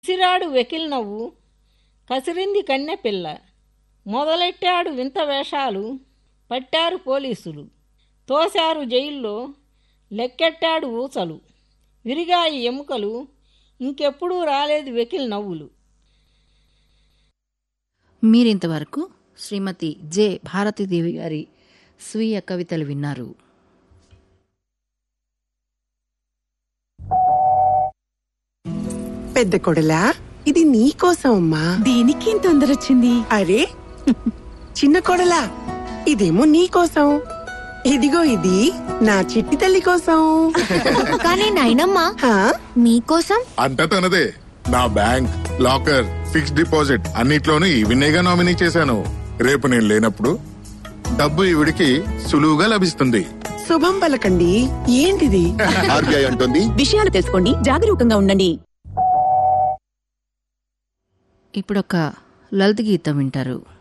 విసిరాడు వెకిల్ నవ్వు కసిరింది కన్నె పిల్ల మొదలెట్టాడు వింత వేషాలు పట్టారు పోలీసులు తోశారు జైల్లో లెక్కెట్టాడు ఊచలు విరిగాయి ఎముకలు ఇంకెప్పుడూ రాలేదు వెకిల్ నవ్వులు మీరింతవరకు శ్రీమతి జె భారతీదేవి గారి స్వీయ కవితలు విన్నారు పెద్ద కొడలా ఇది నీ కోసం అమ్మా దీనికి తొందర వచ్చింది అరే చిన్న కొడలా ఇదేమో నీ కోసం ఇదిగో ఇది నా చిట్టి తల్లి కోసం కానీ నాయనమ్మా హా? మీకోసం అంతా తనదే నా బ్యాంక్ లాకర్ ఫిక్స్డ్ డిపాజిట్ అన్నిట్లోనూ ఈవినేగా నామినీ చేశాను రేపు నేను లేనప్పుడు డబ్బు ఈవిడికి సులువుగా లభిస్తుంది శుభం పలకండి ఏంటిది ఆర్బీఐ అంటుంది విషయాలు తెలుసుకోండి జాగరూకంగా ఉండండి ఇప్పుడొక లలిత గీతం వింటారు